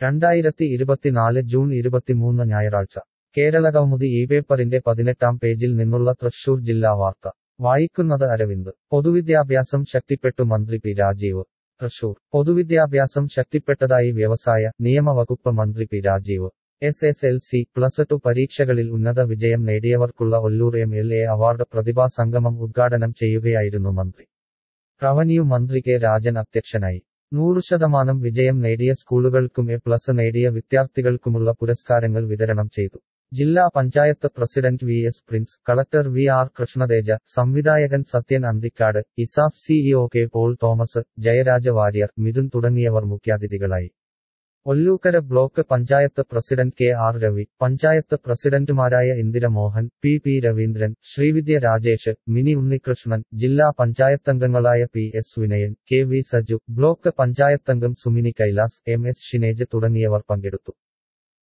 രണ്ടായിരത്തി ഇരുപത്തിനാല് ജൂൺ ഇരുപത്തിമൂന്ന് ഞായറാഴ്ച കേരള കൗമുദി ഈ പേപ്പറിന്റെ പതിനെട്ടാം പേജിൽ നിന്നുള്ള തൃശൂർ ജില്ലാ വാർത്ത വായിക്കുന്നത് അരവിന്ദ് പൊതുവിദ്യാഭ്യാസം ശക്തിപ്പെട്ടു മന്ത്രി പി രാജീവ് തൃശൂർ പൊതുവിദ്യാഭ്യാസം ശക്തിപ്പെട്ടതായി വ്യവസായ നിയമ വകുപ്പ് മന്ത്രി P Rajeev S S L C plus two പരീക്ഷകളിൽ ഉന്നത വിജയം നേടിയവർക്കുള്ള Ollur M L A award പ്രതിഭാ സംഗമം ഉദ്ഘാടനം ചെയ്യുകയായിരുന്നു മന്ത്രി റവന്യൂ മന്ത്രി കെ രാജൻ അധ്യക്ഷനായി നൂറ് ശതമാനം വിജയം നേടിയ സ്കൂളുകൾക്കും എ പ്ലസ് നേടിയ വിദ്യാർത്ഥികൾക്കുമുള്ള പുരസ്കാരങ്ങൾ വിതരണം ചെയ്തു ജില്ലാ panchayat president V S Prince collector V R Krishnateja സംവിധായകൻ സത്യൻ അന്തിക്കാട് ഇസാഫ് സിഇഒ കെ പോൾ തോമസ് ജയരാജ വാര്യർ മിഥുൻ തുടങ്ങിയവർ മുഖ്യാതിഥികളായി Ollukkara block panchayat president K R Ravi panchayat പ്രസിഡന്റുമാരായ ഇന്ദിര മോഹൻ പി പി രവീന്ദ്രൻ ശ്രീവിദ്യ രാജേഷ് മിനി ഉണ്ണികൃഷ്ണൻ ജില്ലാ പഞ്ചായത്തംഗങ്ങളായ P S Vinayan K V Saju block പഞ്ചായത്തംഗം സുമിനി കൈലാസ് എം എസ് ഷിനേജ് തുടങ്ങിയവർ പങ്കെടുത്തു